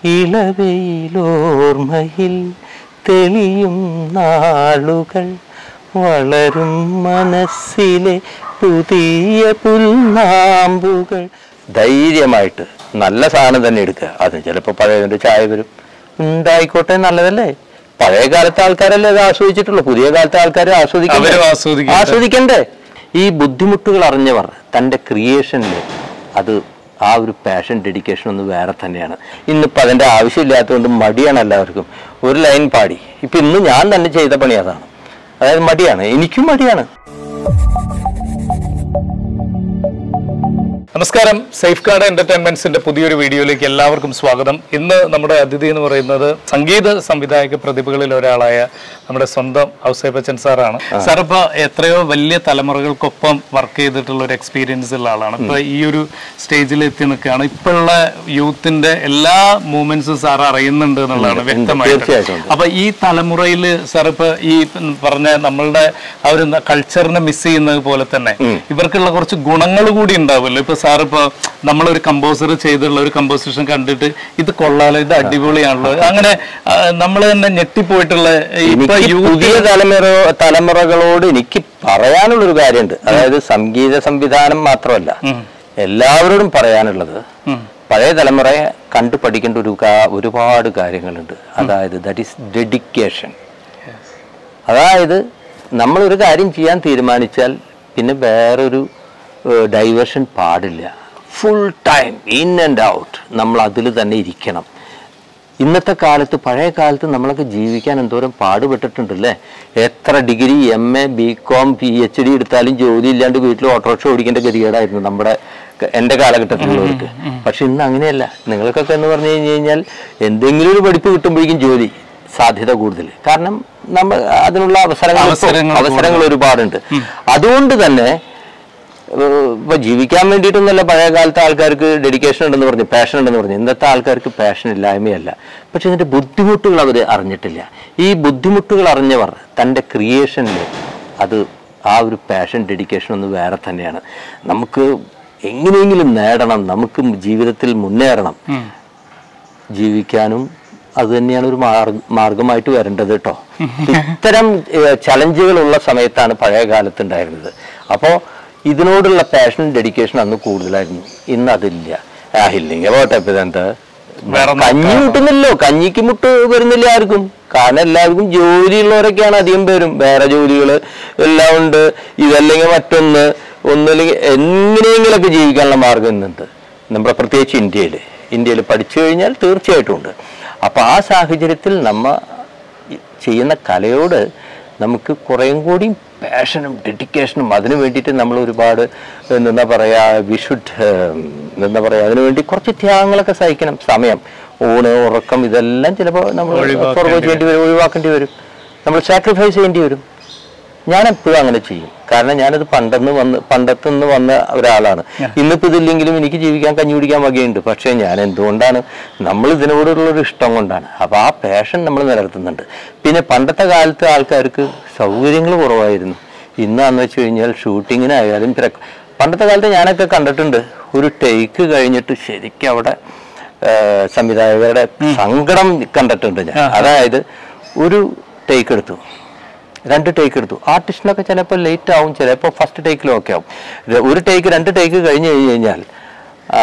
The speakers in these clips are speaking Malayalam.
ഇളവയിലോർമ്മയിൽ തെളിയും നാളുകൾ വളരും മനസ്സിലെ പുതിയ പുൽനാമ്പുകൾ ധൈര്യമായിട്ട് നല്ല സാധനം തന്നെ എടുക്കുക അത് ചിലപ്പോൾ പഴയതിൻ്റെ ചായ വരും ഉണ്ടായിക്കോട്ടെ നല്ലതല്ലേ പഴയ കാലത്തെ ആൾക്കാരല്ലേ അത് ആസ്വദിച്ചിട്ടുള്ളൂ പുതിയ കാലത്തെ ആൾക്കാർ ആസ്വദിക്കണ്ടേ? അവരും ആസ്വദിക്കട്ടെ. ആസ്വദിക്കണ്ടേ ഈ ബുദ്ധിമുട്ടുകൾ അറിഞ്ഞവർ തൻ്റെ ക്രിയേഷനിൽ അത് ആ ഒരു പാഷൻ ഡെഡിക്കേഷൻ ഒന്ന് വേറെ തന്നെയാണ് ഇന്നിപ്പോൾ അതിൻ്റെ ആവശ്യമില്ലാത്തതുകൊണ്ട് മടിയാണ് എല്ലാവർക്കും ഒരു ലൈൻ പാടി ഇപ്പം ഇന്ന് ഞാൻ തന്നെ ചെയ്ത പണി അതാണ് അതായത് മടിയാണ് എനിക്കും മടിയാണ് നമസ്കാരം സേഫ് ഗാർഡ് എന്റർടൈൻമെന്റ്സിന്റെ പുതിയൊരു വീഡിയോയിലേക്ക് എല്ലാവർക്കും സ്വാഗതം ഇന്ന് നമ്മുടെ അതിഥി എന്ന് പറയുന്നത് സംഗീത സംവിധായക പ്രതിഭകളിൽ ഒരാളായ നമ്മുടെ സ്വന്തം ഔസേപ്പച്ചൻ സാറാണ് സാർ ഇപ്പൊ എത്രയോ വലിയ തലമുറകൾക്കൊപ്പം വർക്ക് ചെയ്തിട്ടുള്ള ഒരു എക്സ്പീരിയൻസ് ഉള്ള ആളാണ് ഇപ്പൊ ഈ ഒരു സ്റ്റേജിൽ എത്തി നിൽക്കുകയാണ് ഇപ്പോഴുള്ള യൂത്തിന്റെ എല്ലാ മൂവ്മെന്റ്സും സാർ അറിയുന്നുണ്ട് എന്നുള്ളതാണ് ഉണ്ട്, വ്യക്തമായിട്ട് തീർച്ചയായിട്ടും ഉണ്ട്. അപ്പൊ ഈ തലമുറയിൽ സാർ ഇപ്പൊ ഈ പറഞ്ഞ നമ്മളുടെ ആ ഒരു കൾച്ചറിനെ മിസ് ചെയ്യുന്നത് പോലെ തന്നെ ഇവർക്കുള്ള കുറച്ച് ഗുണങ്ങൾ കൂടി ഉണ്ടാവുമല്ലോ ഇപ്പൊ സാർ ഇപ്പൊ നമ്മളൊരു കമ്പോസർ ചെയ്തിട്ടുള്ള ഒരു കമ്പോസിഷൻ കണ്ടിട്ട് ഇത് കൊള്ളാലോ ഇത് അടിപൊളിയാണല്ലോ അങ്ങനെ നമ്മൾ തന്നെ ഞെട്ടിപ്പോയിട്ടുള്ള ഇപ്പൊ എനിക്ക് യൂത്ത് പുതിയ തലമുറ തലമുറകളോട് എനിക്ക് പറയാനുള്ളൊരു കാര്യമുണ്ട് അതായത് സംഗീത സംവിധാനം മാത്രമല്ല എല്ലാവരോടും പറയാനുള്ളത് പഴയ തലമുറയെ കണ്ടു പഠിക്കേണ്ട ഒരു കാ- ഒരുപാട് കാര്യങ്ങളുണ്ട് അതായത് ദാറ്റ് ഈസ് ഡെഡിക്കേഷൻ അതായത് നമ്മളൊരു കാര്യം ചെയ്യാൻ തീരുമാനിച്ചാൽ പിന്നെ വേറൊരു ഡൈവേർഷൻ പാടില്ല full time in and out നമ്മൾ അതിൽ തന്നെ ഇരിക്കണം ഇന്നത്തെ കാലത്ത് പഴയ കാലത്ത് നമ്മളൊക്കെ ജീവിക്കാൻ എന്തോരം പാടുപെട്ടിട്ടുണ്ടല്ലേ എത്ര degree M A B com P H D എടുത്താലും ജോലി ഇല്ലാണ്ട് വീട്ടിൽ ഓട്ടോറിക്ഷ ഓടിക്കേണ്ട ഗതികേടായിരുന്നു നമ്മുടെ ക- എൻ്റെ കാലഘട്ടത്തിലുള്ളവർക്ക് പക്ഷെ ഇന്ന് അങ്ങനെയല്ല നിങ്ങൾക്കൊക്കെ എന്ന് പറഞ്ഞു കഴിഞ്ഞ് കഴിഞ്ഞാൽ എന്തെങ്കിലും ഒരു പഠിപ്പ് കിട്ടുമ്പോഴേക്കും ജോലി സാധ്യത കൂടുതൽ കാരണം നമ്മൾ അതിനുള്ള അവസരങ്ങൾ ഇപ്പോ- അവസരങ്ങൾ അവസരങ്ങൾ ഒരുപാടുണ്ട് അതുകൊണ്ട് തന്നെ ഏഹ് ഇപ്പൊ ജീവിക്കാൻ വേണ്ടിയിട്ടൊന്നല്ല പഴയ കാലത്തെ ആൾക്കാർക്ക് ഡെഡിക്കേഷൻ ഉണ്ടെന്ന് പറഞ്ഞു പാഷൻ ഉണ്ടെന്ന് പറഞ്ഞു ഇന്നത്തെ ആൾക്കാർക്ക് പാഷൻ ഇല്ലായ്മയല്ല പക്ഷെ ഇതിന്റെ ബുദ്ധിമുട്ടുകൾ അവർ അറിഞ്ഞിട്ടില്ല ഈ ബുദ്ധിമുട്ടുകൾ അറിഞ്ഞവർ തൻ്റെ ക്രിയേഷനിൽ അത് ആ ഒരു പാഷൻ ഡെഡിക്കേഷൻ ഒന്ന് വേറെ തന്നെയാണ് നമുക്ക് എങ്ങനെയെങ്കിലും നേടണം നമുക്ക് ജീവിതത്തിൽ മുന്നേറണം ജീവിക്കാനും അത് തന്നെയാണ് ഒരു മാർഗ മാർഗമായിട്ട് വരേണ്ടത് കേട്ടോ ഇത്തരം ചലഞ്ചുകളുള്ള സമയത്താണ് പഴയ കാലത്ത് ഉണ്ടായിരുന്നത് അപ്പോൾ ഇതിനോടുള്ള പാഷനും ഡെഡിക്കേഷൻ അന്ന് കൂടുതലായിരുന്നു ഇന്ന് അതില്ല ആ ഇല്ലെങ്കിൽ പോട്ടെ ഇപ്പൊ ഇതെന്താ വേറെ കഞ്ഞി മുട്ടുന്നില്ലോ കഞ്ഞിക്ക് മുട്ട് വരുന്നില്ല ആർക്കും കാരണം എല്ലാവർക്കും ജോലിയുള്ളവരൊക്കെയാണ് അധികം പേരും വേറെ ജോലികൾ എല്ലാം ഉണ്ട് ഇതല്ലെങ്കിൽ മറ്റൊന്ന് ഒന്നില്ലെങ്കിൽ എങ്ങനെയെങ്കിലൊക്കെ ജീവിക്കാനുള്ള മാർഗം ഇന്നുണ്ട് നമ്മുടെ പ്രത്യേകിച്ച് ഇന്ത്യയിൽ ഇന്ത്യയിൽ പഠിച്ചു കഴിഞ്ഞാൽ തീർച്ചയായിട്ടും ഉണ്ട് അപ്പോൾ ആ സാഹചര്യത്തിൽ നമ്മ ഈ ചെയ്യുന്ന കലയോട് നമുക്ക് കുറേയും കൂടി പാഷനും ഡെഡിക്കേഷനും അതിനു വേണ്ടിയിട്ട് നമ്മൾ ഒരുപാട് എന്താ പറയുക വി ഷുഡ് എന്താ പറയുക അതിനു വേണ്ടി കുറച്ച് ത്യാഗങ്ങളൊക്കെ സഹിക്കണം സമയം ഊണ് ഉറക്കം ഇതെല്ലാം ചിലപ്പോൾ നമ്മൾ ഒഴിവാക്കേണ്ടി പുറകെ ചെയ്യേണ്ടി വരും ഒഴിവാക്കേണ്ടി വരും നമ്മൾ സാക്രിഫൈസ് ചെയ്യേണ്ടി വരും ഞാൻ എപ്പോഴും അങ്ങനെ ചെയ്യും കാരണം ഞാനത് പണ്ടെന്ന് വന്ന് പണ്ടത്തു നിന്ന് വന്ന ഒരാളാണ് ഇന്നിപ്പോൾ ഇതില്ലെങ്കിലും എനിക്ക് ജീവിക്കാൻ കഞ്ഞി കുടിക്കാൻ വകയുണ്ട് പക്ഷേ ഞാൻ എന്തുകൊണ്ടാണ് നമ്മൾ ഇതിനോടുള്ള ഒരു ഇഷ്ടം കൊണ്ടാണ് അപ്പോൾ ആ പാഷൻ നമ്മൾ നിലനിർത്തുന്നുണ്ട് പിന്നെ പണ്ടത്തെ കാലത്ത് ആൾക്കാർക്ക് സൗകര്യങ്ങൾ കുറവായിരുന്നു ഇന്നാന്ന് വെച്ച് കഴിഞ്ഞാൽ ഷൂട്ടിങ്ങിനായാലും തിരക്ക് പണ്ടത്തെ കാലത്ത് ഞാനൊക്കെ കണ്ടിട്ടുണ്ട് ഒരു ടേക്ക് കഴിഞ്ഞിട്ട് ശരിക്കും അവിടെ ആ, സംവിധായകരുടെ സങ്കടം കണ്ടിട്ടുണ്ട് ഞാൻ അതായത് ഒരു ടേക്ക് എടുത്തു രണ്ട് ടേക്ക് എടുത്തു ആർട്ടിസ്റ്റിനൊക്കെ ചിലപ്പോൾ ലേറ്റ് ആവും ചിലപ്പോൾ ഫസ്റ്റ് ടേക്കിലും ഒക്കെ ആവും ര- ഒരു ടേക്ക് രണ്ട് ടേക്ക് കഴിഞ്ഞ് കഴിഞ്ഞ് കഴിഞ്ഞാൽ ആ,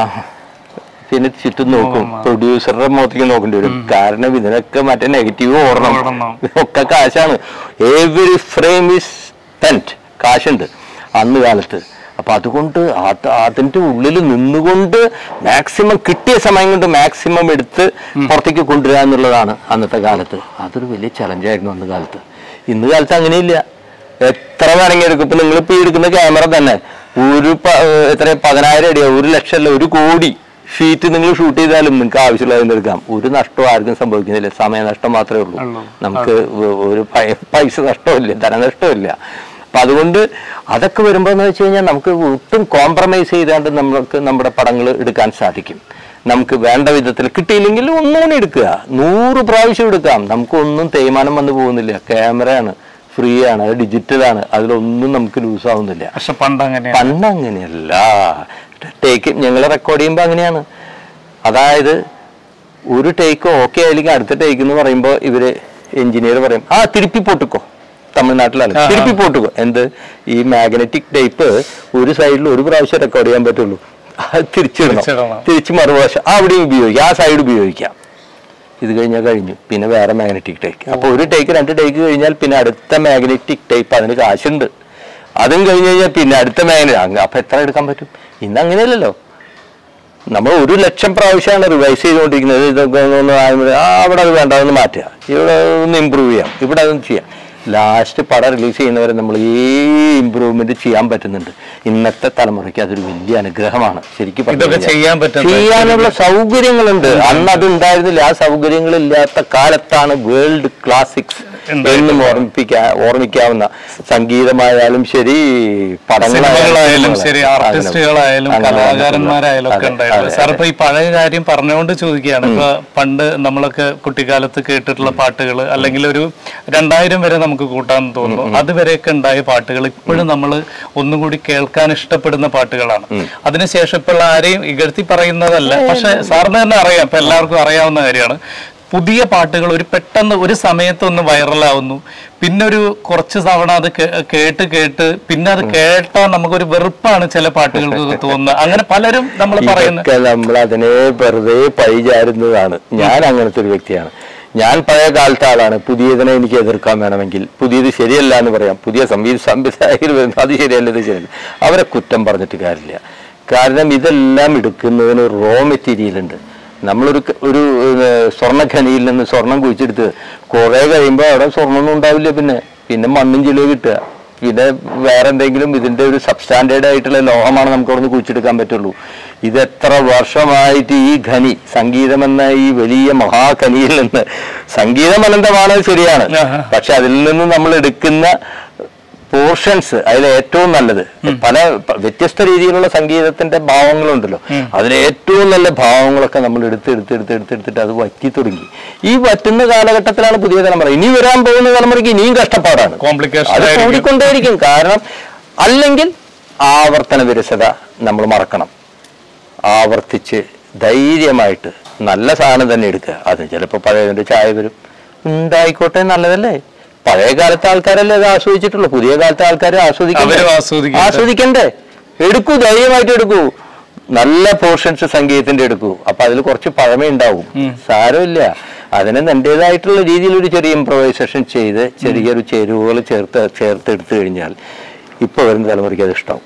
പിന്നെ ചുറ്റും നോക്കും പ്രൊഡ്യൂസറുടെ മുഖത്തേക്ക് നോക്കേണ്ടി വരും കാരണം ഇതിനൊക്കെ മറ്റേ നെഗറ്റീവ് ഓടണം ഓടണം. ഒക്കെ കാശാണ് എവറി ഫ്രെയിം ഇസ് സ്പെൻറ്റ് കാശുണ്ട് അന്ന് കാലത്ത് അപ്പൊ അതുകൊണ്ട് അത് അതിന്റെ ഉള്ളിൽ നിന്നുകൊണ്ട് മാക്സിമം കിട്ടിയ സമയം കൊണ്ട് മാക്സിമം എടുത്ത് പുറത്തേക്ക് കൊണ്ടുവരിക എന്നുള്ളതാണ് അന്നത്തെ കാലത്ത് അതൊരു വലിയ ചലഞ്ചായിരുന്നു അന്ന് കാലത്ത് ഇന്ന് കാലത്ത് അങ്ങനെയില്ല എത്ര വേണമെങ്കിൽ എടുക്കും ഇപ്പൊ നിങ്ങളിപ്പോ ഈ എടുക്കുന്ന ക്യാമറ തന്നെ ഒരു പ- എത്ര പതിനായിരം അടിയോ ഒരു ലക്ഷം അല്ല ഒരു കോടി ഷീറ്റ് നിങ്ങൾ ഷൂട്ട് ചെയ്താലും നിങ്ങൾക്ക് ആവശ്യമുള്ളതിന് എടുക്കാം ഒരു നഷ്ടവും ആർക്കും സംഭവിക്കുന്നില്ല സമയനഷ്ടം മാത്രമേ ഉള്ളൂ ഉള്ളൂ. നമുക്ക് ഒ- ഒരു പൈ- പൈസ നഷ്ടമില്ല ധനനഷ്ടമില്ല അപ്പൊ അതുകൊണ്ട് അതൊക്കെ വരുമ്പോൾ എന്ന് വെച്ച് കഴിഞ്ഞാൽ നമുക്ക് ഒട്ടും കോംപ്രമൈസ് ചെയ്താണ്ട് നമ്മൾക്ക് നമ്മുടെ പടങ്ങൾ എടുക്കാൻ സാധിക്കും നമുക്ക് വേണ്ട വിധത്തിൽ കിട്ടിയില്ലെങ്കിൽ ഒന്നുകൂടി എടുക്കുക നൂറ് പ്രാവശ്യം എടുക്കാം നമുക്കൊന്നും തേയ്മാനം വന്നു പോകുന്നില്ല ക്യാമറയാണ് ഫ്രീ ആണ് അത് ഡിജിറ്റലാണ് അതിലൊന്നും നമുക്ക് ലൂസ് ആവുന്നില്ല പക്ഷെ പണ്ട് അങ്ങനെയാണ് പണ്ട് അങ്ങനെയല്ല ടേക്ക് ഞങ്ങൾ റെക്കോർഡ് ചെയ്യുമ്പോൾ അങ്ങനെയാണ് അതായത് ഒരു ടേക്ക് ഓക്കെ ആയിരിക്കും അടുത്ത ടേക്ക് എന്ന് പറയുമ്പോൾ ഇവര് എഞ്ചിനീയർ പറയും ആ തിരുപ്പി പൊട്ടിക്കോ തമിഴ്നാട്ടിലാണ് ആ. തിരുപ്പി പൊട്ടിക്കോ എന്ത് ഈ മാഗ്നറ്റിക് ടൈപ്പ് ഒരു സൈഡിൽ ഒരു പ്രാവശ്യം റെക്കോർഡ് ചെയ്യാൻ പറ്റുള്ളൂ അത് തിരിച്ചിടണം തിരിച്ചിടണം. തിരിച്ച് മറുവശം അവിടെയും ഉപയോഗിക്കാം ആ സൈഡ് ഉപയോഗിക്കാം ഇത് കഴിഞ്ഞാൽ കഴിഞ്ഞു പിന്നെ വേറെ മാഗ്നറ്റിക് ടേക്ക് അപ്പൊ ഒരു ടേക്ക് രണ്ട് ടേക്ക് കഴിഞ്ഞാൽ പിന്നെ അടുത്ത മാഗ്നറ്റിക് ടേപ്പ് അതിന് കാശുണ്ട് അതും കഴിഞ്ഞ് കഴിഞ്ഞാൽ പിന്നെ അടുത്ത മാഗ്നറ്റ് അപ്പൊ എത്ര എടുക്കാൻ പറ്റും ഇന്ന് അങ്ങനെയല്ലല്ലോ നമ്മൾ ഒരു ലക്ഷം പ്രാവശ്യമാണ് റിവൈസ് ചെയ്തുകൊണ്ടിരിക്കുന്നത് ഇതൊക്കെ ഒന്ന് ആകുമ്പോൾ, ആ അവിടെ അത് വേണ്ട അതൊന്ന് മാറ്റുക ഇവിടെ ഒന്ന് ഇമ്പ്രൂവ് ചെയ്യാം ഇവിടെ അതൊന്ന് ചെയ്യാം ലാസ്റ്റ് പടം റിലീസ് ചെയ്യുന്നവരെ നമ്മൾ ഈ ഇമ്പ്രൂവ്മെന്റ് ചെയ്യാൻ പറ്റുന്നുണ്ട് ഇന്നത്തെ തലമുറയ്ക്ക് അതൊരു വലിയ അനുഗ്രഹമാണ് ശരിക്കും പറഞ്ഞു ഇതൊക്കെ കഴിഞ്ഞാൽ. ചെയ്യാൻ പറ്റുന്നത് ചെയ്യാനുള്ള സൗകര്യങ്ങളുണ്ട് അന്ന് അത് ഉണ്ടായിരുന്നില്ല ആ സൗകര്യങ്ങളില്ലാത്ത കാലത്താണ് വേൾഡ് ക്ലാസിക്സ് എന്നും ഓർമ്മിപ്പിക്കാ ഓർമ്മിക്കാവുന്ന സംഗീതമായാലും ശരി സിനിമകളായാലും ശരി അതിനും. ആർട്ടിസ്റ്റുകളായാലും അങ്ങനെ കലാകാരന്മാരായാലും ഒക്കെ അതെ, ഉണ്ടായിരുന്നു അതെ, സാർ ഇപ്പൊ ഈ പഴയ കാര്യം പറഞ്ഞുകൊണ്ട് ചോദിക്കുകയാണ് ഇപ്പൊ പണ്ട് നമ്മളൊക്കെ കുട്ടിക്കാലത്ത് കേട്ടിട്ടുള്ള പാട്ടുകൾ അല്ലെങ്കിൽ ഒരു രണ്ടായിരം വരെ നമുക്ക് കൂട്ടാൻ തോന്നുന്നു അതുവരെയൊക്കെ ഉണ്ടായ പാട്ടുകൾ ഇപ്പോഴും നമ്മൾ ഒന്നും കൂടി കേൾക്കാൻ ഇഷ്ടപ്പെടുന്ന പാട്ടുകളാണ് അതിനുശേഷം ഇപ്പോൾ ആരെയും ഇകഴ്ത്തി പറയുന്നതല്ല പക്ഷെ സാറിന് തന്നെ അറിയാം ഇപ്പൊ എല്ലാവർക്കും അറിയാവുന്ന കാര്യമാണ് പുതിയ പാട്ടുകൾ ഒരു പെട്ടെന്ന് ഒരു സമയത്തൊന്ന് വൈറലാവുന്നു പിന്നെ ഒരു കുറച്ച് തവണ അത് കേ- കേട്ട് കേട്ട് പിന്നെ അത് കേട്ടാൽ നമുക്കൊരു വെറുപ്പാണ് ചില പാട്ടുകൾക്ക് തോന്നുന്നത് അങ്ങനെ പലരും നമ്മൾ പറയുന്നത് ഇതൊക്കെ നമ്മൾ അതിനെ വെറുതെ പഴിചാരുന്നതാണ് ഞാൻ അങ്ങനത്തെ ഒരു വ്യക്തിയാണ് ഞാൻ പഴയ കാലത്തെ ആളാണ് പുതിയതിനെ എനിക്ക് എതിർക്കാൻ വേണമെങ്കിൽ പുതിയത് ശരിയല്ല എന്ന് പറയാം പുതിയ സംവീ സംവിധായകർ വരുന്നു അത് ശരിയല്ല ഇത് ശരിയല്ല അവരെ കുറ്റം പറഞ്ഞിട്ട് കാര്യമില്ല കാരണം ഇതെല്ലാം എടുക്കുന്നതിന് റോ മെറ്റീരിയൽ ഉണ്ട് നമ്മളൊരു ക- ഒരു ഏർ, സ്വർണ്ണഖനിയിൽ നിന്ന് സ്വർണം കുഴിച്ചെടുത്ത് കുറെ കഴിയുമ്പോൾ അവിടെ സ്വർണ്ണമൊന്നും ഉണ്ടാവില്ല പിന്നെ പിന്നെ മണ്ണും ചിലവ് കിട്ടുക പിന്നെ വേറെ എന്തെങ്കിലും ഇതിന്റെ ഒരു സബ്സ്റ്റാൻഡേർഡ് ആയിട്ടുള്ള ലോഹമാണ് നമുക്ക് അവിടെ നിന്ന് കുഴിച്ചെടുക്കാൻ പറ്റുള്ളൂ ഇത് എത്ര വർഷമായിട്ട് ഈ ഖനി സംഗീതം എന്ന ഈ വലിയ മഹാഖനിയിൽ നിന്ന് സംഗീതം അനന്തമാണ് അത് ശരിയാണ് ആഹാ. പക്ഷെ അതിൽ നിന്ന് നമ്മൾ എടുക്കുന്ന പോർഷൻസ് അതിൽ ഏറ്റവും നല്ലത് പല പ- വ്യത്യസ്ത രീതിയിലുള്ള സംഗീതത്തിന്റെ ഭാവങ്ങളുണ്ടല്ലോ അതിൽ ഏറ്റവും നല്ല ഭാവങ്ങളൊക്കെ നമ്മൾ എടുത്ത് എടുത്ത് എടുത്ത് എടുത്ത് എടുത്തിട്ട് അത് വറ്റി തുടങ്ങി ഈ വറ്റുന്ന കാലഘട്ടത്തിലാണ് പുതിയ തലമുറ ഇനി വരാൻ പോകുന്ന തലമുറയ്ക്ക് ഇനിയും കഷ്ടപ്പാടാണ് കോംപ്ലിക്കേഷൻ അത് കൂടിക്കൊണ്ടേയിരിക്കും കാരണം അല്ലെങ്കിൽ ആവർത്തന വിരസത നമ്മൾ മറക്കണം ആവർത്തിച്ച് ധൈര്യമായിട്ട് നല്ല സാധനം തന്നെ എടുക്കുക അത് ചിലപ്പോൾ പഴയതിന്റെ ചായ വരും ഉണ്ടായിക്കോട്ടെ നല്ലതല്ലേ പഴയ കാലത്തെ ആൾക്കാരല്ലേ അത് ആസ്വദിച്ചിട്ടുള്ളൂ പുതിയ കാലത്തെ ആൾക്കാർ ആസ്വദിക്കണ്ടേ അവരും ആസ്വദിക്കട്ടെ. ആസ്വദിക്കണ്ടേ എടുക്കൂ ധൈര്യമായിട്ട് എടുക്കൂ നല്ല പോർഷൻസ് സംഗീതത്തിന്റെ എടുക്കൂ അപ്പൊ അതിൽ കുറച്ച് പഴമ ഉണ്ടാവും സാരമില്ല അതിന് തൻ്റെതായിട്ടുള്ള രീതിയിൽ ഒരു ചെറിയ ഇംപ്രവൈസേഷൻ ചെയ്ത് ചെറിയൊരു ചേരുവകൾ ചേർത്ത് ചേർത്ത് എടുത്തു കഴിഞ്ഞാൽ ഇപ്പൊ വരുന്ന തലമുറയ്ക്ക് അത് ഇഷ്ടമാവും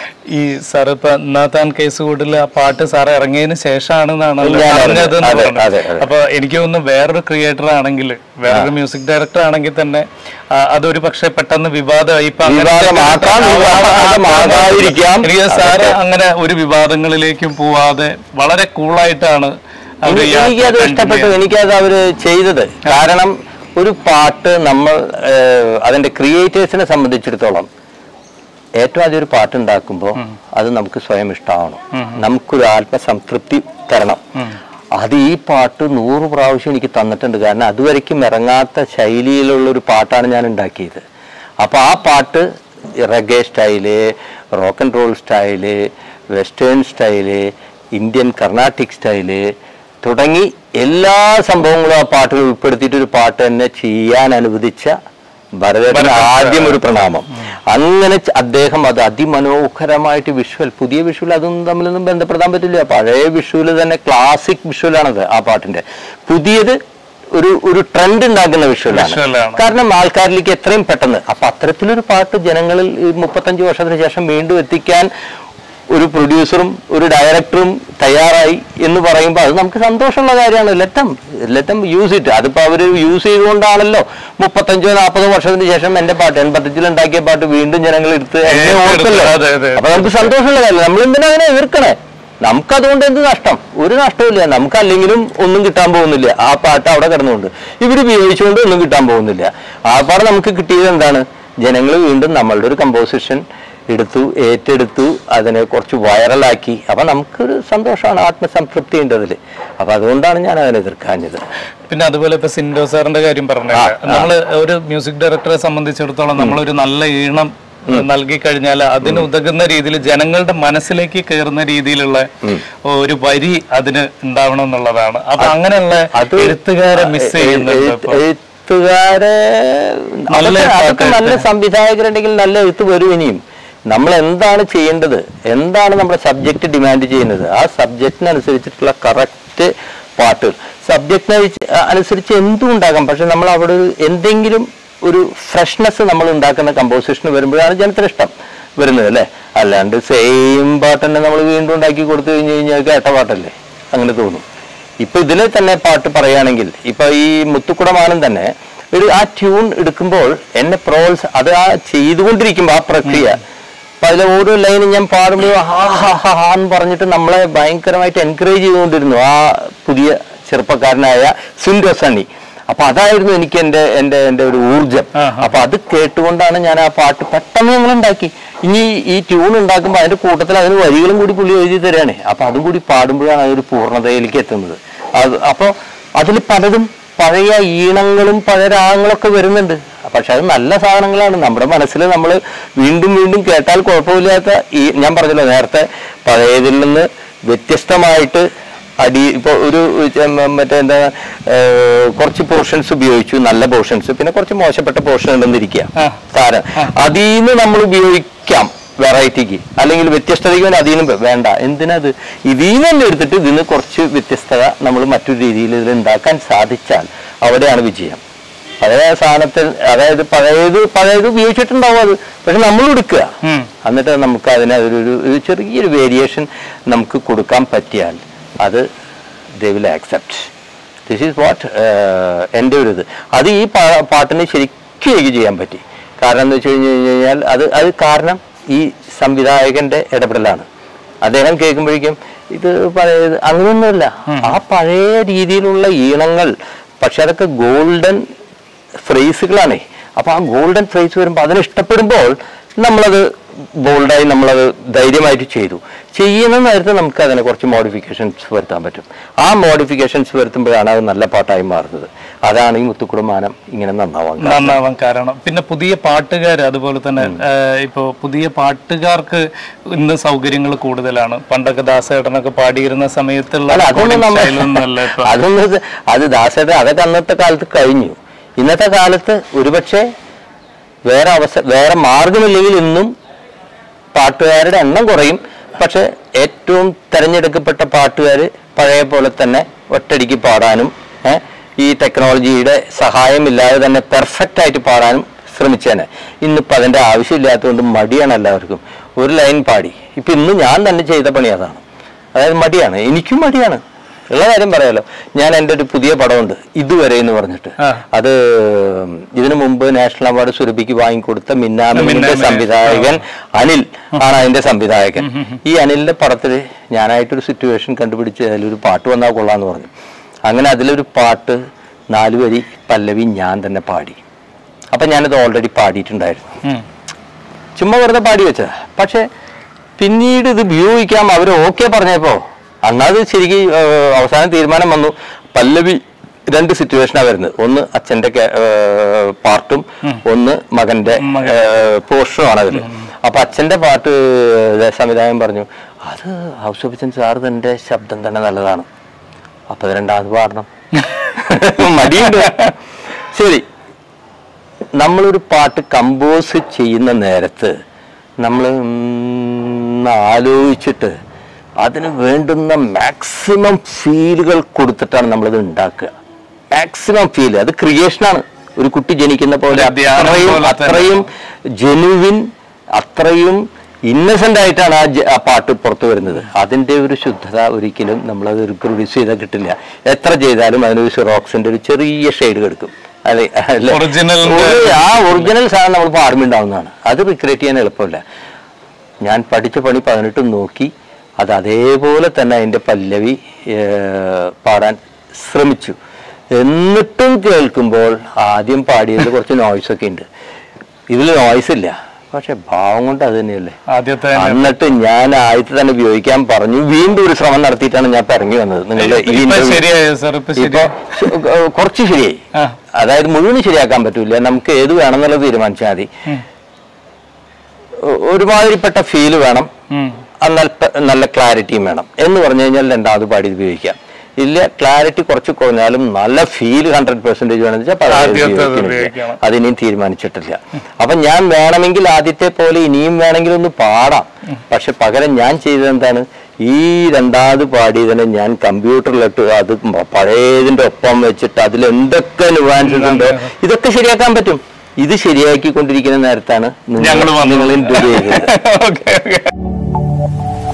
ഈ സാർ ഇപ്പൊ നാത്താൻ കേസ് കൂടിൽ ആ പാട്ട് സാർ ഇറങ്ങിയതിന് ശേഷമാണെന്നാണല്ലോ ഞാൻ അറിഞ്ഞത് എന്ന് അതെ, പറഞ്ഞത്. അതെ, അതെ. അപ്പൊ എനിക്ക് തോന്നുന്നു വേറൊരു ക്രിയേറ്റർ ആണെങ്കിൽ വേറൊരു മ്യൂസിക് ഡയറക്ടർ ആണെങ്കിൽ തന്നെ ആ, അതൊരു പക്ഷെ പെട്ടെന്ന് വിവാദമായി ഇപ്പൊ അങ്ങനത്തെ- വിവാദമാക്കാം, വിവാദമാകാതിരിക്കാം. എനിക്ക് സാറ് അതൊക്കെ. അങ്ങനെ ഒരു വിവാദങ്ങളിലേക്കും പോവാതെ വളരെ കൂളായിട്ടാണ് അവര് ഈ എനിക്കത് യാത്ര ഇഷ്ടപ്പെട്ടു continue എനിക്കത് അവര് ചെയ്തത് കാരണം ഒരു പാട്ട് നമ്മൾ ഏഹ്, അതിന്റെ ക്രിയേറ്റേഴ്സിനെ സംബന്ധിച്ചിടത്തോളം ഏറ്റവും ആദ്യം ഒരു പാട്ട് ഉണ്ടാക്കുമ്പോൾ അത് നമുക്ക് സ്വയം ഇഷ്ടമാവണം നമുക്കൊരു ആത്മസംതൃപ്തി തരണം അത് ഈ പാട്ട് നൂറ് പ്രാവശ്യം എനിക്ക് തന്നിട്ടുണ്ട് കാരണം അതുവരയ്ക്കും ഇറങ്ങാത്ത ശൈലിയിലുള്ള ഒരു പാട്ടാണ് ഞാൻ ഉണ്ടാക്കിയത് അപ്പൊ ആ പാട്ട് reggae style rock and roll style western style Indian Carnatic style തുടങ്ങി എല്ലാ സംഭവങ്ങളും ആ പാട്ടിൽ ഉൾപ്പെടുത്തിയിട്ട് ഒരു പാട്ട് തന്നെ ചെയ്യാൻ അനുവദിച്ച ഭരതന് ആദ്യം ഒരു പ്രണാമം അങ്ങനെ ച- അദ്ദേഹം അത് അതിമനോഹരമായിട്ട് വിഷ്വൽ പുതിയ വിഷ്വൽ അതൊന്നും തമ്മിലൊന്നും ബന്ധപ്പെടുത്താൻ പറ്റില്ല പഴയ വിഷ്വൽ തന്നെ ക്ലാസിക് വിഷ്വലാണത് ആ പാട്ടിന്റെ പുതിയത് ഒരു ഒരു ട്രെൻഡ് ഉണ്ടാക്കുന്ന വിഷ്വലാണ് വിഷ്വലാണ്. കാരണം ആൾക്കാരിലേക്ക് എത്രയും പെട്ടെന്ന് അപ്പൊ അത്തരത്തിലൊരു പാട്ട് ജനങ്ങളിൽ ഈ മുപ്പത്തഞ്ച് വർഷത്തിന് ശേഷം വീണ്ടും എത്തിക്കാൻ ഒരു പ്രൊഡ്യൂസറും ഒരു ഡയറക്ടറും തയ്യാറായി എന്ന് പറയുമ്പോൾ അത് നമുക്ക് സന്തോഷമുള്ള കാര്യമാണ് ലെറ്റം ലെറ്റം യൂസ് ഇറ്റ് അതിപ്പോ അവർ യൂസ് ചെയ്തുകൊണ്ടാണല്ലോ മുപ്പത്തഞ്ചോ നാൽപ്പതോ വർഷത്തിന് ശേഷം എന്റെ പാട്ട് എൺപത്തഞ്ചിൽ ഉണ്ടാക്കിയ പാട്ട് വീണ്ടും ജനങ്ങൾ എടുത്ത് എന്നെ ഏറ്റെടുത്ത്, ഓർക്കല്ലോ അതെ, അതെ. അപ്പൊ നമുക്ക് സന്തോഷമുള്ള കാര്യം നമ്മൾ എന്തിനാ അങ്ങനെ എതിർക്കണേ നമുക്കതുകൊണ്ട് എന്ത് നഷ്ടം ഒരു നഷ്ടമില്ല നമുക്ക് അല്ലെങ്കിലും ഒന്നും കിട്ടാൻ പോകുന്നില്ല ആ പാട്ട് അവിടെ കിടന്നുകൊണ്ട് ഇവർ ഉപയോഗിച്ചുകൊണ്ട് ഒന്നും കിട്ടാൻ പോകുന്നില്ല ആ പാട്ട് നമുക്ക് കിട്ടിയത് എന്താണ് ജനങ്ങൾ വീണ്ടും നമ്മളുടെ ഒരു കമ്പോസിഷൻ എടുത്തു ഏറ്റെടുത്തു അതിനെ കുറച്ച് വൈറലാക്കി അപ്പൊ നമുക്കൊരു സന്തോഷമാണ് ആത്മസംതൃപ്തി ഉണ്ട് അതിൽ അപ്പൊ അതുകൊണ്ടാണ് ഞാൻ അതിനെ എതിർക്കാഞ്ഞത് പിന്നെ അതുപോലെ ഇപ്പൊ സിൻഡോ സാറിന്റെ കാര്യം പറഞ്ഞത് നമ്മള് ഒരു മ്യൂസിക് ഡയറക്ടറെ സംബന്ധിച്ചിടത്തോളം നമ്മളൊരു നല്ല ഈണം നൽകി കഴിഞ്ഞാൽ അതിന് ഉതകുന്ന രീതിയിൽ ജനങ്ങളുടെ മനസ്സിലേക്ക് കയറുന്ന രീതിയിലുള്ള ഒരു വരി അതിന് ഉണ്ടാവണം എന്നുള്ളതാണ് അപ്പൊ അങ്ങനെയുള്ള എഴുത്തുകാരെ മിസ് ചെയ്യുന്നുണ്ട് ഇപ്പൊ. എഴുത്തുകാരെ നല്ല അതൊക്കെ- അതൊക്കെ പാട്ട് നല്ല സംവിധായകരുണ്ടെങ്കിൽ നല്ല എഴുത്ത് വരും ഇനിയും നമ്മൾ എന്താണ് ചെയ്യേണ്ടത് എന്താണ് നമ്മുടെ സബ്ജക്റ്റ് ഡിമാൻഡ് ചെയ്യുന്നത് ആ സബ്ജക്റ്റിനനുസരിച്ചിട്ടുള്ള കറക്റ്റ് പാട്ട് സബ്ജക്റ്റിനെ അനുസരിച്ച് എന്തും ഉണ്ടാകാം പക്ഷെ നമ്മൾ അവിടെ ഒരു എന്തെങ്കിലും ഒരു ഫ്രഷ്നെസ് നമ്മൾ ഉണ്ടാക്കുന്ന കമ്പോസിഷന് വരുമ്പോഴാണ് ജനത്തിന് ഇഷ്ടം വരുന്നത് അല്ലേ അല്ലാണ്ട് സെയിം പാട്ട് തന്നെ നമ്മൾ വീണ്ടും ഉണ്ടാക്കി കൊടുത്തു കഴിഞ്ഞ് കഴിഞ്ഞാൽ കേട്ട പാട്ടല്ലേ അങ്ങനെ തോന്നും ഇപ്പൊ ഇതിലെ തന്നെ പാട്ട് പറയുകയാണെങ്കിൽ ഇപ്പൊ ഈ മുത്തുക്കുടമാനം തന്നെ ഒരു ആ ട്യൂൺ എടുക്കുമ്പോൾ എന്നെ പ്രോത്സ അത് ആ ചെയ്തുകൊണ്ടിരിക്കുമ്പോൾ ആ പ്രക്രിയ അപ്പൊ അതിലെ ഓരോ ലൈനും ഞാൻ പാടുമ്പോൾ ഹാ ഹാ ഹാ ഹാ എന്ന് പറഞ്ഞിട്ട് നമ്മളെ ഭയങ്കരമായിട്ട് എൻകറേജ് ചെയ്തുകൊണ്ടിരുന്നു ആ പുതിയ ചെറുപ്പക്കാരനായ സിൻഡോ സണ്ണി അപ്പൊ അതായിരുന്നു എനിക്ക് എന്റെ എന്റെ എന്റെ ഒരു ഊർജം ആഹാ. അപ്പൊ അത് കേട്ടുകൊണ്ടാണ് ഞാൻ ആ പാട്ട് പെട്ടെന്ന് ഞങ്ങൾ ഉണ്ടാക്കി ഇനി ഈ ട്യൂൺ ഉണ്ടാക്കുമ്പോൾ അതിന്റെ കൂട്ടത്തിൽ അതിന് വരികളും കൂടി പുള്ളി എഴുതി തരാണ് അപ്പൊ അതും കൂടി പാടുമ്പോഴാണ് അതൊരു പൂർണ്ണതയിലേക്ക് എത്തുന്നത് അത് അപ്പൊ അതിൽ പലതും പഴയ ഈണങ്ങളും പഴയ രാഗങ്ങളൊക്കെ വരുന്നുണ്ട് പക്ഷെ അത് നല്ല സാധനങ്ങളാണ് നമ്മുടെ മനസ്സിൽ നമ്മൾ വീണ്ടും വീണ്ടും കേട്ടാൽ കുഴപ്പമില്ലാത്ത ഈ ഞാൻ പറഞ്ഞല്ലോ നേരത്തെ പഴയതിൽ നിന്ന് വ്യത്യസ്തമായിട്ട് അടി ഇപ്പൊ ഒരു ഉം, മറ്റേ എന്താ ഏർ, കുറച്ച് പോർഷൻസ് ഉപയോഗിച്ചു നല്ല പോർഷൻസ് പിന്നെ കുറച്ച് മോശപ്പെട്ട പോർഷൻ ഉണ്ടെന്നിരിക്കുക ആ. സാരം അതിൽ നിന്ന് നമ്മൾ ഉപയോഗിക്കാം വെറൈറ്റിക്ക് അല്ലെങ്കിൽ വ്യത്യസ്തതയ്ക്ക് വേണ്ടി അതിൽ നിന്ന് വേണ്ട എന്തിനത് ഇതിൽ നിന്ന് തന്നെ എടുത്തിട്ട് ഇതിൽ നിന്ന് കുറച്ച് വ്യത്യസ്തത നമ്മൾ മറ്റൊരു രീതിയിൽ ഇതിൽ ഉണ്ടാക്കാൻ സാധിച്ചാൽ അവിടെയാണ് വിജയം പഴയ സാധനത്തിൽ അതായത് പഴയത് പഴയത് ഉപയോഗിച്ചിട്ടുണ്ടാവും അത് പക്ഷെ നമ്മൾ എടുക്കുക ഉം. എന്നിട്ട് നമുക്ക് അതിന് ഒരു ഒരു- ഒരു ചെറിയൊരു വേരിയേഷൻ നമുക്ക് കൊടുക്കാൻ പറ്റിയാൽ അത് they will accept this is what എൻ്റെ ഒരു ഇത് അത് ഈ പാ- പാട്ടിന് ശരിക്കും എനിക്ക് ചെയ്യാൻ പറ്റി കാരണം എന്ന് വെച്ച് കഴിഞ്ഞ് കഴിഞ്ഞാൽ അത് അത് കാരണം ഈ സംവിധായകന്റെ ഇടപെടലാണ് അദ്ദേഹം കേൾക്കുമ്പോഴേക്കും ഇത് പഴയത് അങ്ങനെയൊന്നുമല്ല ആ പഴയ രീതിയിലുള്ള ഈണങ്ങൾ പക്ഷെ അതൊക്കെ ഗോൾഡൻ ഫ്രേസുകളാണേ അപ്പൊ ആ ഗോൾഡൻ ഫ്രേസ് വരുമ്പോൾ അതിന് ഇഷ്ടപ്പെടുമ്പോൾ നമ്മളത് ബോൾഡായി നമ്മളത് ധൈര്യമായിട്ട് ചെയ്തു ചെയ്യുന്ന നേരത്തെ നമുക്ക് അതിനെ കുറച്ച് മോഡിഫിക്കേഷൻസ് വരുത്താൻ പറ്റും ആ മോഡിഫിക്കേഷൻസ് വരുത്തുമ്പോഴാണ് അത് നല്ല പാട്ടായി മാറുന്നത് അതാണ് ഈ മുത്തുക്കുടുമാനം ഇങ്ങനെ നന്നാവാൻ കാരണം. നന്നാവാൻ കാരണം പിന്നെ പുതിയ പാട്ടുകാർ അതുപോലെ തന്നെ ഇപ്പോൾ പുതിയ പാട്ടുകാർക്ക് ഇന്ന് സൗകര്യങ്ങൾ കൂടുതലാണ് പണ്ടൊക്കെ ദാസേട്ടനൊക്കെ പാടിയിരുന്ന സമയത്തുള്ള അല്ല അതൊന്നും recording നമ്മൾ style ഒന്നുമല്ല ഇപ്പൊ അതൊന്നും ഇത് അത് ദാസേട്ടൻ അതൊക്കെ അന്നത്തെ കാലത്ത് കഴിഞ്ഞു ഇന്നത്തെ കാലത്ത് ഒരുപക്ഷെ വേറെ അവസരം വേറെ മാർഗമില്ലെങ്കിൽ ഇന്നും പാട്ടുകാരുടെ എണ്ണം കുറയും പക്ഷെ ഏറ്റവും തെരഞ്ഞെടുക്കപ്പെട്ട പാട്ടുകാർ പഴയ പോലെ തന്നെ ഒറ്റടിക്ക് പാടാനും ഏ, ഈ ടെക്നോളജിയുടെ സഹായമില്ലാതെ തന്നെ പെർഫെക്റ്റ് ആയിട്ട് പാടാനും ശ്രമിച്ചേനെ ഇന്നിപ്പോൾ അതിൻ്റെ ആവശ്യമില്ലാത്തതുകൊണ്ട് മടിയാണ് എല്ലാവർക്കും ഒരു ലൈൻ പാടി ഇപ്പം ഇന്ന് ഞാൻ തന്നെ ചെയ്ത പണി അതാണ് അതായത് മടിയാണ് എനിക്കും മടിയാണ് ഉള്ള കാര്യം പറയാലോ ഞാൻ എൻ്റെ ഒരു പുതിയ പടമുണ്ട് ഇതുവരെ എന്ന് പറഞ്ഞിട്ട് ആ. അത് ഇതിനു മുമ്പ് നാഷണൽ അവാർഡ് സുരഭിക്ക് വാങ്ങിക്കൊടുത്ത മിന്നാമിന്റെ മിന്നാമിനെ. സംവിധായകൻ അനിൽ ആണ് അതിന്റെ സംവിധായകൻ ഈ അനിലിന്റെ പടത്തിൽ ഞാനായിട്ടൊരു സിറ്റുവേഷൻ കണ്ടുപിടിച്ച് അതിലൊരു പാട്ട് വന്നാൽ കൊള്ളാന്ന് പറഞ്ഞു അങ്ങനെ അതിലൊരു പാട്ട് നാല് വരി പല്ലവി ഞാൻ തന്നെ പാടി അപ്പൊ ഞാനത് ഓൾറെഡി പാടിയിട്ടുണ്ടായിരുന്നു ഉം. ചുമ്മാ വെറുതെ പാടി വെച്ചതാ പക്ഷെ പിന്നീട് ഇത് ഉപയോഗിക്കാം അവർ ഓക്കെ പറഞ്ഞപ്പോ അന്നത് ശരിക്കും ഏഹ്, അവസാനം തീരുമാനം വന്നു പല്ലവി രണ്ട് സിറ്റുവേഷനാണ് വരുന്നത് ഒന്ന് അച്ഛന്റെ കെ- ഏഹ്, പാർട്ടും ഒന്ന് മകന്റെ മകൻ. പോർഷനുമാണ് അതിൽ അപ്പൊ അച്ഛന്റെ പാട്ട് ഏഹ്, സംവിധായകൻ പറഞ്ഞു അത് ഹൗസ് ഓഫീസൻ സാർ തന്റെ ശബ്ദം തന്നെ നല്ലതാണ് അപ്പൊ അത് രണ്ടാമത് പാടണം മടിയുണ്ട് ശരി നമ്മളൊരു പാട്ട് കമ്പോസ് ചെയ്യുന്ന നേരത്ത് നമ്മൾ ആലോചിച്ചിട്ട് അതിന് വേണ്ടുന്ന മാക്സിമം ഫീലുകൾ കൊടുത്തിട്ടാണ് നമ്മളത് ഉണ്ടാക്കുക മാക്സിമം ഫീൽ അത് ക്രിയേഷനാണ് ഒരു കുട്ടി ജനിക്കുന്ന പോലെ ഒരു ധ്യാനം അത്രയും പോലെ തന്നെ. അത്രയും ജെനുവിൻ അത്രയും ഇന്നസെന്റ് ആയിട്ടാണ് ആ ജ- ആ പാട്ട് പുറത്തു വരുന്നത് അതിന്റെ ഒരു ശുദ്ധത ഒരിക്കലും നമ്മളത് റിപ്രൊഡ്യൂസ് ചെയ്താൽ കിട്ടില്ല എത്ര ചെയ്താലും അതിനൊരു സിറോക്സിന്റെ ഒരു ചെറിയ ഷെയ്ഡ് കിടക്കും അല്ലെ അല്ലെ? Original ഒരു- ആ ഒറിജിനൽ സാധനം നമ്മൾ പാടുമ്പോണ്ടാവുന്നതാണ് അത് റിക്രിയേറ്റ് ചെയ്യാൻ എളുപ്പമില്ല ഞാൻ പഠിച്ച പണി പതിനെട്ടും നോക്കി അത് അതേപോലെ തന്നെ അതിന്റെ പല്ലവി ഏർ, പാടാൻ ശ്രമിച്ചു എന്നിട്ടും കേൾക്കുമ്പോൾ ആദ്യം പാടിയത് കുറച്ച് നോയ്സ് ഒക്കെ ഉണ്ട് ഇതിൽ നോയ്സ് ഇല്ല പക്ഷെ ഭാവം കൊണ്ട് അത് തന്നെയല്ലേ ആദ്യത്തെ എന്നിട്ട് ഞാൻ ആദ്യത്തെ തന്നെ ഉപയോഗിക്കാൻ പറഞ്ഞു വീണ്ടും ഒരു ശ്രമം നടത്തിയിട്ടാണ് ഞാൻ ഇപ്പൊ ഇറങ്ങി വന്നത് നിങ്ങളുടെ ഈ ഇപ്പൊ interview. ശരിയായോ സാർ ഇപ്പൊ ഇപ്പൊ ശരി കുറച്ച് ശരിയായി ആ. അതായത് മുഴുവൻ ശരിയാക്കാൻ പറ്റൂല നമുക്ക് ഏത് വേണമെന്നുള്ളത് തീരുമാനിച്ചാൽ മതി ഒ- ഒരുമാതിരിപ്പെട്ട ഫീൽ വേണം ഉം. എന്നാൽ പ- നല്ല ക്ലാരിറ്റിയും വേണം എന്ന് പറഞ്ഞു കഴിഞ്ഞാൽ രണ്ടാമത് പാടി ഉപയോഗിക്കാം ഇല്ല ക്ലാരിറ്റി കുറച്ച് കുറഞ്ഞാലും നല്ല ഫീൽ ഹൺഡ്രഡ് പെർസെന്റേജ് വേണമെന്ന് വെച്ചാൽ പഴയത് ആദ്യത്തേത് ഉപയോഗിക്കുന്നില്ല. ഉപയോഗിക്കണം. അതിനിയും തീരുമാനിച്ചിട്ടില്ല അപ്പൊ ഞാൻ വേണമെങ്കിൽ ആദ്യത്തെ പോലെ ഇനിയും വേണമെങ്കിൽ ഒന്ന് പാടാം പക്ഷെ പകരം ഞാൻ ചെയ്തത് എന്താണ് ഈ രണ്ടാമത് പാടിയതിനെ ഞാൻ കമ്പ്യൂട്ടറിലിട്ട് അത് മ- പഴയതിന്റെ ഒപ്പം വെച്ചിട്ട് അതിൽ എന്തൊക്കെ നുവാൻസസ് ഉണ്ടോ ഇതൊക്കെ ശരിയാക്കാൻ പറ്റും ഇത് ശരിയാക്കിക്കൊണ്ടിരിക്കുന്ന നേരത്താണ് നിങ്ങൾ- ഞങ്ങൾ വന്നു. നിങ്ങൾ introduce ചെയ്തത് ഓക്കെ ഓക്കെ